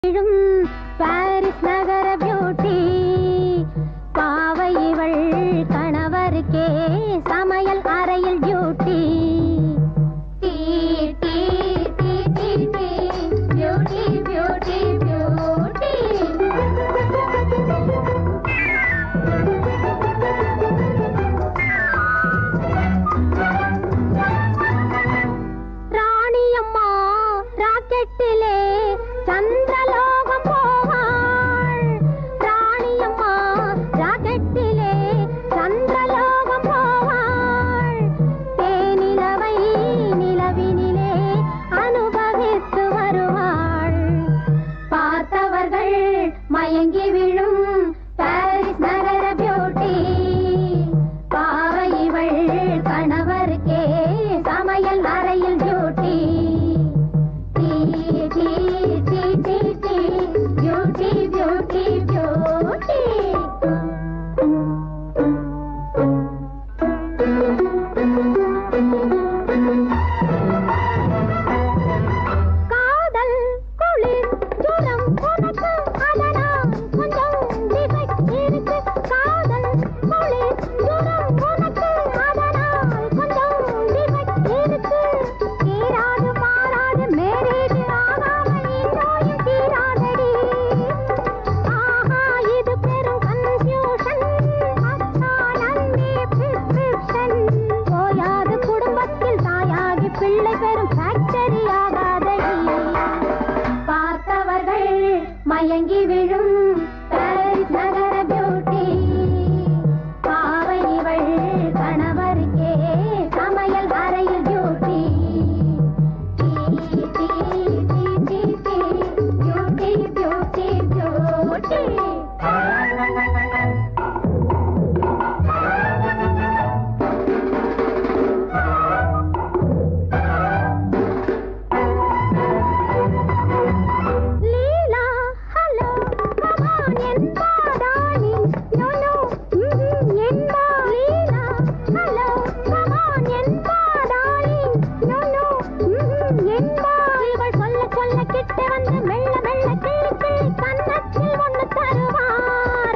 விழும் பாரிஸ் நகர பியூட்டி பாவை இவள் கணவருக்கே சமையல் அறையில் டியூட்டி டீ, டீ, டீ, டீ, டீ, பியூட்டி, பியூட்டி, பியூட்டி. ராணியம்மா ராக்கெட்டிலே சந்திரலோகம் போவாள் ராணியம்மா ராக்கெட்டிலே சந்திரலோகம் போவாள் தேனிலவை நிலவினிலே அனுபவித்து வருவாள் பார்த்தவர்கள் மயங்கி விழும் பாரிஸ் நகர பியூட்டி பாவை இவள் கணவருக்கே சமையல் அறையில் டியூட்டி டீ, டீ, டீ, டீ, டீ, பியூட்டி பியூட்டி பியூட்டி காதல் குளிர் ஜுரம் உனக்கு அதனால் கொஞ்சம் டிஃபெக்ட் இருக்கு காதல் குளிர் ஜுரம் உனக்கு அதனால் கொஞ்சம் டிஃபெக்ட் இருக்கு தீராது மாறாது மேரேஜ் ஆகாமல் இந்நோயும் தீராதடி ஆஹா இது பெரும் கன்ஃபியூஷன் அத்தான் அன்பே பிரிஸ்கிரிப்ஷன் ஓயாது குடும்பத்தில் தாயாகி பிள்ளை பெறும் ஃபேக்டரி ஆகாதடி பார்த்தவர்கள் மயங்கி விழும் பாரிஸ் நகர பியூட்டி பாவை இவள் கணவருக்கே சமையல் அறையில் டியூட்டி டீ, டீ, டீ, டீ, டீ, beauty beauty beauty Leela hello come on என்பாடானி நோ நோ என்பா லீலா ஹலோ கமான் என்பாடானி நோ நோ என்பா இவள் சொல்ல சொல்ல கிட்ட வந்து மெல்ல மெல்ல கிள்ளி கிள்ளி கன்னத்தில் ஒண்ணு தருவார்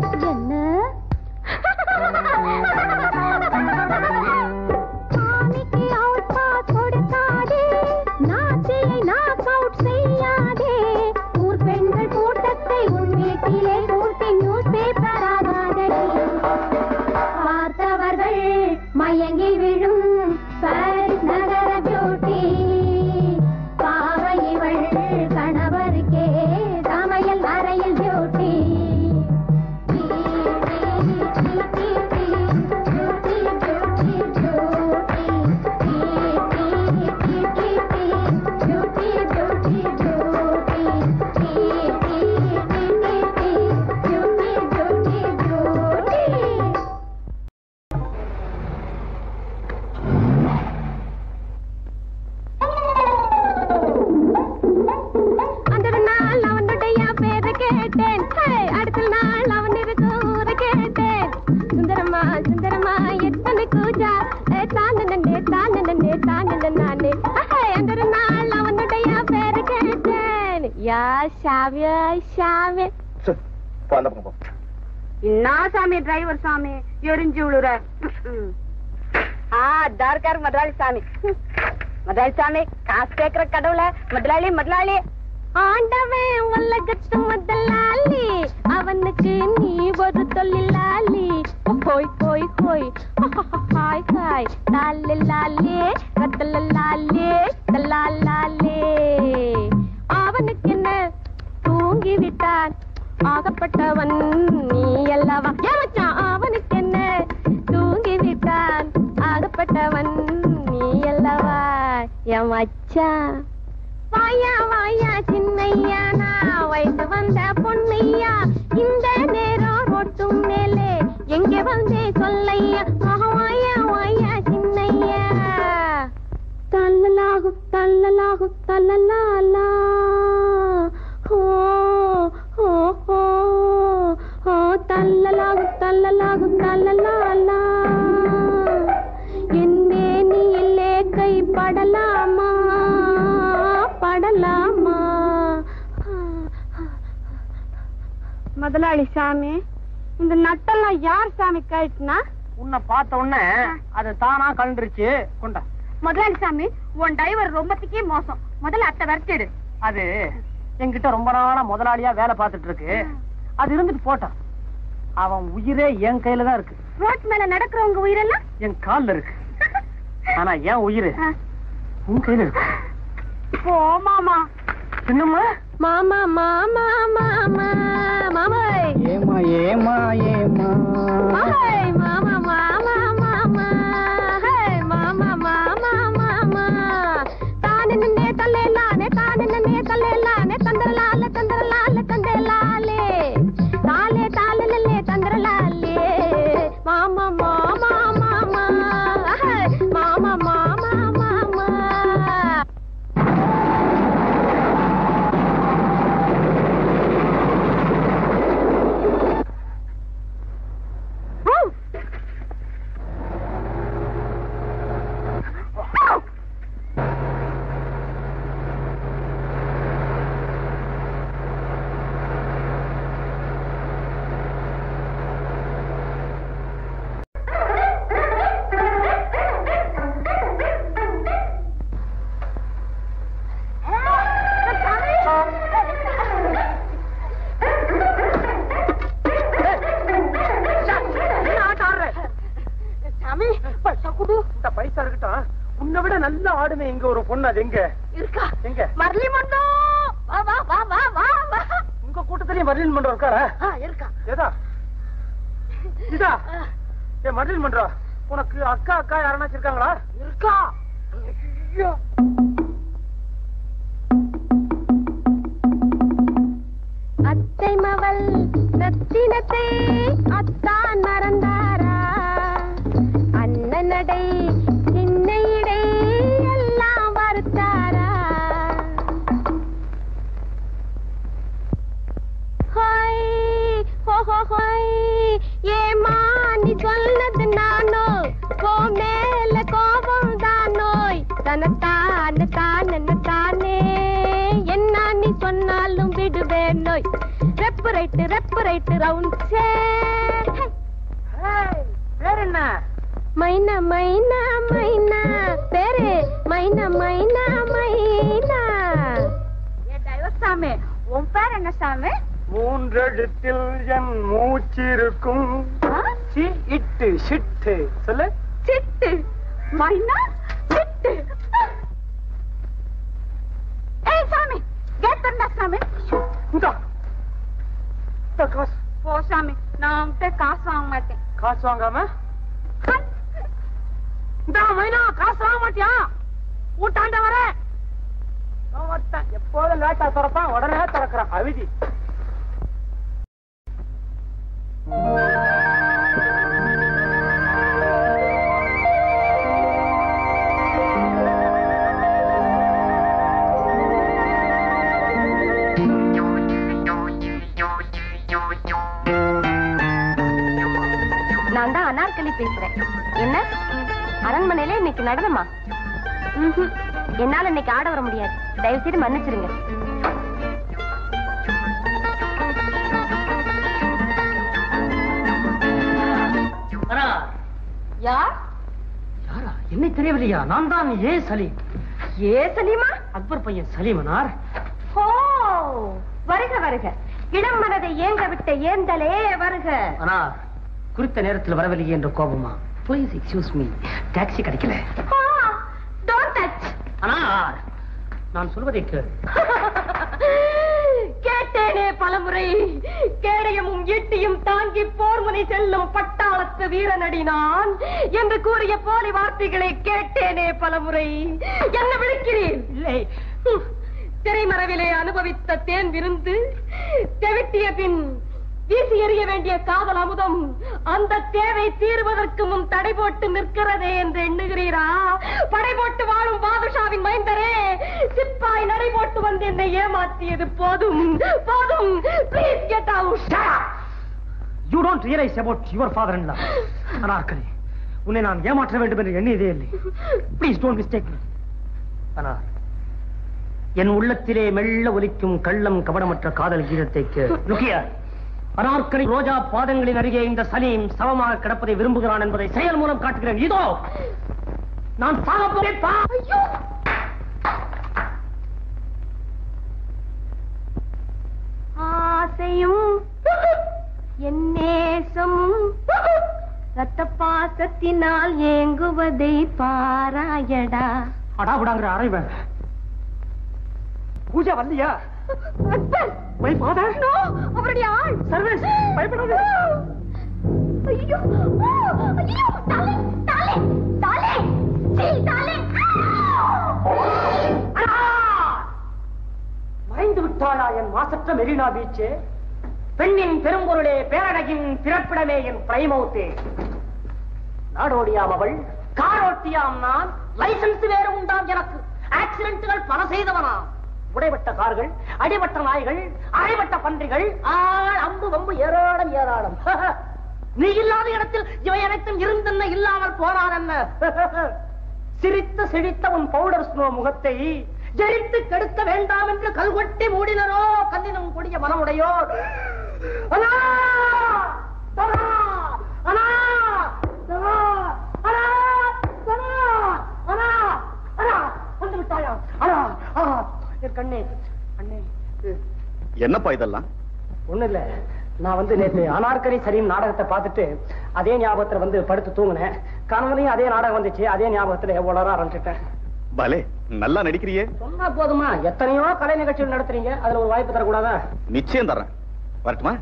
என்ன சாமிக்கு அவுட் பாஸ் கொடுக்காதே நாச்சியை நாக் அவுட் செய்யாதே ஊர் பெண்கள் கூட்டத்தை உன் வீட்டிலே கூட்டி நியூஸ் பேப்பர் ஆகாதடி பார்த்தவர்கள் மயங்கி விழும் பாரிஸ் நகர பியூட்டி பாவை இவள் கணவருக்கே சமையல் அறையில் டியூட்டி அந்த நாள் அவனுடைய பேரை கேட்டேன் ஹே, அடுத்த நாள் அவன் இருக்கு ஊரை கேட்டேன் சுந்தரமா சுந்தரமா எத்தனை கூஜா ஏ, தானே நன்னே தானே நன்னே தானே நானே அந்த நாள் அவனுடைய பேரை கேட்டேன் யா ஷாவிய ஷாவிய சரி, போ, அந்த பக்கம் போ. என்ன சாமி டிரைவர் சாமி எரிஞ்சு விழுற ஆ தார்கார் முதலாளி சாமி முதலாளி சாமி காசு கேக்குற கடவுள முதலாளி முதலாளி ஆண்டவன் உலகத்து முதலாளி அவனுக்கு நீ ஒரு தொழிலாளி போய் போய் போய் ஹாய் ஹாய் லாலே லாலே ரத்தல லாலே தலாலாலே அவனுக்கு என்ன தூங்கி விட்டான் ஆகப்பட்டவன் நீ அல்லவா ஏன் மச்சான் அவனுக்கு என்ன தூங்கி விட்டான் ஆகப்பட்டவன் நீ அல்லவா என் மச்சான் வாயா வாயா சின்னையா நான் வயசு வந்த பொன்னையா இந்த நேரம் ரோட்டும் மேலே எங்க வந்தே சொல்லையா ஆஹா, வாயா வாயா சின்னையா தல்லலாகு தல்லலாகு தல்லலாலா ஹோ ஹோ ஹோ ஹோ தல்லலாகு தல்லலாகு தல்லலாலா என் மேனியிலே கை படலாமா படலாமா ஆ, முதலாளி சாமி இந்த நட்டெல்லாம் யார் சாமி கழட்டினா உன்னை பார்த்த உடனே அது தானா கலண்டுருச்சு கொண்டா முதலாளி சாமி உன் டிரைவர் ரொம்பத்துக்கே மோசம் முதல்ல அத்தை விரட்டிடு அது என்கிட்ட ரொம்ப நாளா முதலாளியா வேலை பார்த்துட்டு இருக்கு அது இருந்துட்டு போட்டான் அவன் உயிரே என் கையில தான் இருக்கு ரோட் மேல நடக்கிறவங்க உயிரெல்லாம் என் கால்ல இருக்கு ஆனா என் உயிர் ஆ. உன் கையில இருக்கு போ மாமா என்னம்மா மாமா மாமா மாமா மாமாய் ஏமா ஏமா ஏமா மாமாய் மாமா மாமா மாமா ஹே மாமா மாமா மாமா தானே நன்னே தல்லேலானே தானே நன்னே தல்லேலானே தந்தரலால தந்தரலால தந்தரலாலே தாலே தாலே லல்லே தந்தரலாலே மாமா மாமா மாமா ஹே மாமா மாமா மாமா சாமி பைசா குடு இந்த பைசா இருக்கட்டும் உன்னை விட நல்லா ஆடுமே இங்க ஒரு பொண்ணு அது எங்க இருக்கா எங்க மரளி மண்டோ வா வா வா வா வா வா உங்க கூட்டத்திலயும் மர்லின் மன்றம் இருக்காரா ஆ, இருக்கா ஏதா இதா ஏ மர்லின் மன்றம் உனக்கு அக்கா அக்கா யாருன்னாச்சும் இருக்காங்களா இருக்கா ஐயோ அத்தை மவள் ரத்தினத்தை அத்தான் மறந்தாரா அண்ணனடை சின்ன இடை எல்லாம் வருத்தாரா ஹாய் ஹோ ஹோ ஹாய் ஏமா நீ சொன்னது நானோ கோ மேல கோபம் தானோய் தனத்தான தானே தானே என்ன நீ சொன்னாலும் விடுவேன் நோய் ரெப்பு ரைட்டு ரெப்பு ரைட்டு ரவுண்ட் வேற என்ன மைனா மைனா மைனா பேரு மைனா மைனா மைனா ஏ டிரைவர் சாமி உன் பேர் என்ன சாமி மூன்றெழுத்தில் என் மூச்சிருக்கும் ஆ? சி இட்டு சிட்டு சொல்லு சிட்டு மைனா சிட்டு ஏய் சாமி கேட் திறந்தா சாமி இந்தா இந்த காசு போ சாமி நான் உன்கிட்ட காசு வாங்க மாட்டேன் காசு வாங்காம இந்த மைனா காசு வாங்க மாட்டியா ஊட்டாண்ட வர நான் வரட்டேன். எப்போதும் லேட்டா திறப்பான் உடனே திறக்கிறான் அவிதி நான் தான் அனார்கலி பேசுறேன் என்ன அரண்மனையில இன்னைக்கு நடனமா ம்ஹும். என்னால இன்னைக்கு ஆட வர முடியாது தயவு செய்து மன்னிச்சிருங்க யார் யாரா என்னை தெரியவில்லையா நான் தான் ஏ சலீம் ஏ சலீமா அக்பர் பையன் சலீமனார் ஓ வருக வருக இளம் மனதை ஏங்க விட்ட ஏந்தலே வருக அனார் குறித்த நேரத்தில் வரவில்லையே என்ற கோபமா ப்ளீஸ் எக்ஸ்கியூஸ் மீ டாக்ஸி கிடைக்கல டோன்ட் டச் அனார் நான் சொல்வதை கேள் கேட்டேனே பலமுறை கேடயமும் ஈட்டியும் தாங்கி போர்முனை செல்லும் பட்டாளத்து வீரனடி நான் என்று கூறிய போலி வார்த்தைகளை கேட்டேனே பலமுறை என்ன விழுக்கிறீர் இல்லை ஹம், திரைமறைவிலே அனுபவித்த தேன் விருந்து தெவிட்டிய பின் வீசி எறிய வேண்டிய காதல் அமுதம் அந்த தேவை தீர்வதற்கு முன் தடை போட்டு நிற்கிறதே என்று எண்ணுகிறீரா படை போட்டு வாழும் பாதுஷாவின் மைந்தரே சிப்பாய் நடை போட்டு வந்து என்னை ஏமாற்றியது போதும் போதும் please get out you don't realise about your father in law Anarkali உன்னை நான் ஏமாற்ற வேண்டும் என்று எண்ணியதே இல்லை please don't mistake me Anar என் உள்ளத்திலே மெல்ல ஒலிக்கும் கள்ளம் கபடமற்ற காதல் கீதத்தை லுக்கியா அனார்கலி ரோஜா பாதங்களின் அருகே இந்த சலீம் சவமாக கிடப்பதை விரும்புகிறான் என்பதை செயல் மூலம் காட்டுகிறேன் இதோ நான் சாகப் போறேன் பா ஆசையும் என் நேசமும் ரத்த பாசத்தினால் ஏங்குவதை பாராயடா அடாபடாங்கிற அறைவன் பூஜா வரலையா மை ஃபாதர் No, அவருடைய ஆள் சர்வீஸ் பயப்படாத ஐயோ ஐயோ தாலே தாலே தாலே சீ தாலே மறைந்து விட்டாளா என் மாசற்ற மெரினா பீச்சு பெண்ணின் பெரும்பொருளே பேரழகின் பிறப்பிடமே என் பிரைமௌத்தே நாடோடியாம் அவள் காரோட்டியாம் நான் லைசன்ஸ் வேறு உண்டாம் எனக்கு ஆக்சிடென்ட்கள் பல செய்தவனாம் உடைபட்ட கார்கள் அடிபட்ட நாய்கள் அரைபட்ட பன்றிகள் ஆள் அம்பு வம்பு ஏராளம் ஏராளம் நீ இல்லாத இடத்தில் இவை அனைத்தும் இருந்தென்ன இல்லாமல் போனான் என்ன சிரித்த சிரித்த உன் பவுடர் ஸ்னோ முகத்தை ஜெரித்து கெடுக்க வேண்டாம் என்று கல்வெட்டி மூடினரோ கல்லினும் கொடிய மனமுடையோ அண்ணா! தரா! அண்ணா! தரா! அண்ணா! தரா! அண்ணா! அண்ணா! வந்து விட்டாயா அண்ணா! ஆ! என் கண்ணே அண்ணே என்னப்பா இதெல்லாம் ஒண்ணு இல்ல நான் வந்து நேற்று அனார்கரி சரியும் நாடகத்தை பார்த்துட்டு அதே ஞாபகத்துல வந்து படுத்து தூங்கினேன் கணவனையும் அதே நாடகம் வந்துச்சு அதே ஞாபகத்துல எவ்வளவு ஆரம்பிச்சிட்டேன் பலே நல்லா நடிக்கிறியே சொன்னா போதுமா எத்தனையோ கலை நிகழ்ச்சிகள் நடத்துறீங்க அதுல ஒரு வாய்ப்பு தரக்கூடாதா நிச்சயம் தர்றேன் வரட்டுமா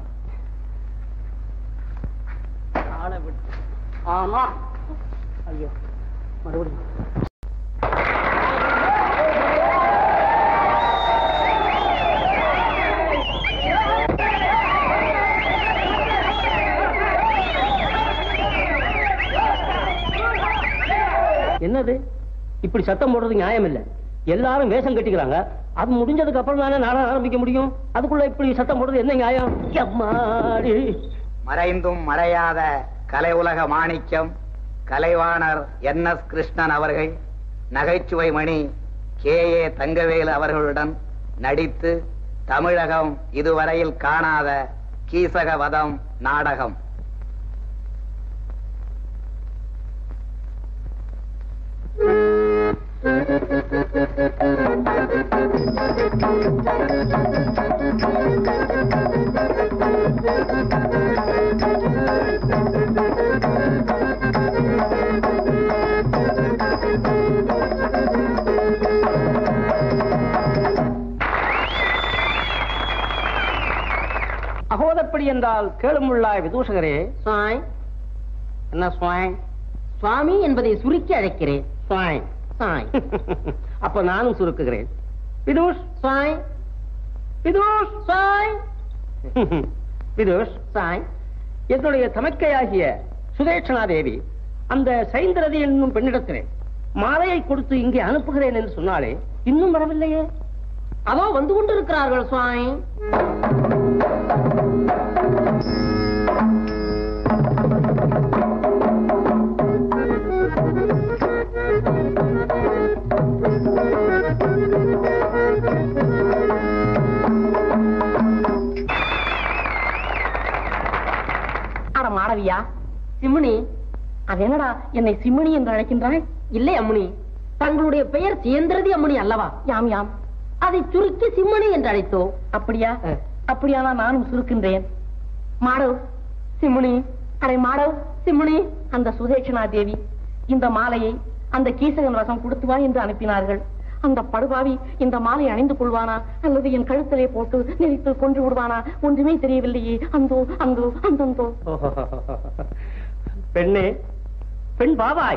ஆளை விட்டு ஆமா ஐயோ மறுபடியும் என்னது இப்படி சத்தம் போடுறது நியாயம் இல்ல எல்லாரும் வேஷம் கட்டிக்கிறாங்க அது முடிஞ்சதுக்கு அப்புறம் தானே நாடகம் ஆரம்பிக்க முடியும் அதுக்குள்ள இப்படி சத்தம் போடுறது என்ன நியாயம் எம்மாடி மறைந்தும் மறையாத கலை உலக மாணிக்கம் கலைவாணர் என் எஸ் கிருஷ்ணன் அவர்கள் நகைச்சுவை மணி கே ஏ தங்கவேலு அவர்களுடன் நடித்து தமிழகம் இதுவரையில் காணாத கீசக வதம் நாடகம் அகோதப்படி என்றால் கேளுமுள்ளாய் விதூஷகரே சுவாய் என்ன சுவாய் சுவாமி என்பதை சுருக்கி அழைக்கிறேன் சுவாய் சாய் அப்ப நானும் சுருக்குகிறேன் விதூஷ் சுவாய் விதூஷ் சுவாய் விதூஷ் சாய் என்னுடைய தமக்கையாகிய சுதேட்சணா தேவி அந்த சைந்தரதி என்னும் பெண்ணிடத்திலே மாலையை கொடுத்து இங்கே அனுப்புகிறேன் என்று சொன்னாலே இன்னும் வரவில்லையே அதோ வந்து கொண்டிருக்கிறார்கள் சுவாய் அட மாணவியா சிம்மினி அது என்னடா என்னை சிம்மினி என்று அழைக்கின்றாய் இல்லை அம்முனி தங்களுடைய பெயர் சேந்திரதி அம்முனி அல்லவா யாம் யாம் அதை சுருக்கி சிம்மணி என்று அழைத்தோம் அப்படியா அப்படியானா நானும் சுருக்கின்றேன் மாடவ் சிம்முனி அடை மாடவ் சிம்முனி அந்த சுதேட்சணா தேவி இந்த மாலையை அந்த கீசகன் வசம் கொடுத்து வா என்று அனுப்பினார்கள் அந்த படுபாவி இந்த மாலை அணிந்து கொள்வானா அல்லது என் கழுத்திலே போட்டு நெறித்து கொன்று விடுவானா ஒன்றுமே தெரியவில்லையே அந்தோ அந்தோ அந்தந்தோ பெண்ணே பெண் பாவாய்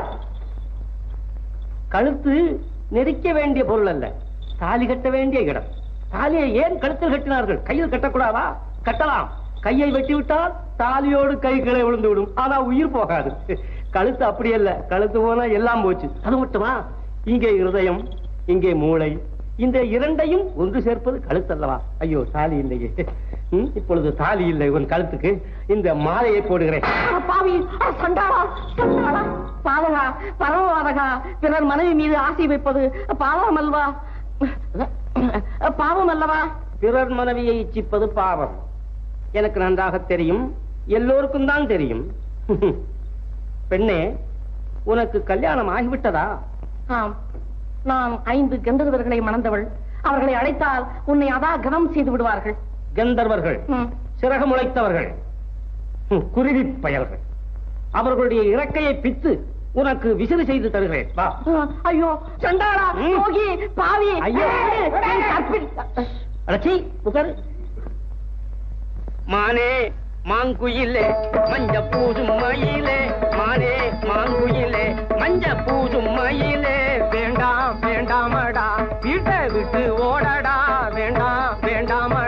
கழுத்து நெரிக்க வேண்டிய பொருள் அல்ல தாலி கட்ட வேண்டிய இடம் தாலியை ஏன் கழுத்தில் கட்டினார்கள் கையில் கட்டக்கூடாதா கட்டலாம் கையை வெட்டிவிட்டால் தாலியோடு கை கிளை விழுந்து விடும் ஆனா உயிர் போகாது கழுத்து அப்படி அல்ல கழுத்து போனா எல்லாம் போச்சு அது மட்டுமா இங்கே இருதயம் இங்கே மூளை இந்த இரண்டையும் ஒன்று சேர்ப்பது கழுத்து அல்லவா ஐயோ தாலி இல்லையே ம், இப்பொழுது தாலி இல்லை உன் கழுத்துக்கு இந்த மாலையை போடுகிறேன் அட பாவி அட சண்டாளா சண்டாளா பாவகா பரமவாதகா பிறர் மனைவி மீது ஆசை வைப்பது பாவம் அல்வா பாவம் அல்லவா பிறர் மனைவியை இச்சிப்பது பாவம் எனக்கு நன்றாக தெரியும் எல்லோருக்கும் தான் தெரியும் பெண்ணே உனக்கு கல்யாணம் ஆகிவிட்டதா ஆம் நான் ஐந்து கந்தர்வர்களை மணந்தவள் அவர்களை அழைத்தால் உன்னை அதா கனம் செய்து விடுவார்கள் கந்தர்வர்கள் ம். சிறகு முளைத்தவர்கள் ஹம், குருவி பயல்கள் அவர்களுடைய இறக்கையை பித்து உனக்கு விசிறு செய்து தருகிறேன் வா ஆ, ஐயோ சண்டாளா ம். யோகி பாவி ஐயோ. என் கற்பிணி. அடச்சி உட்காரு மானே மாங்குயிலே மஞ்ச பூசும் மயிலே மானே மாங்குயிலே மஞ்ச பூசும் மயிலே வேண்டாம் வேண்டாமடா வீட்டை விட்டு ஓடடா வேண்டாம் வேண்டாமடா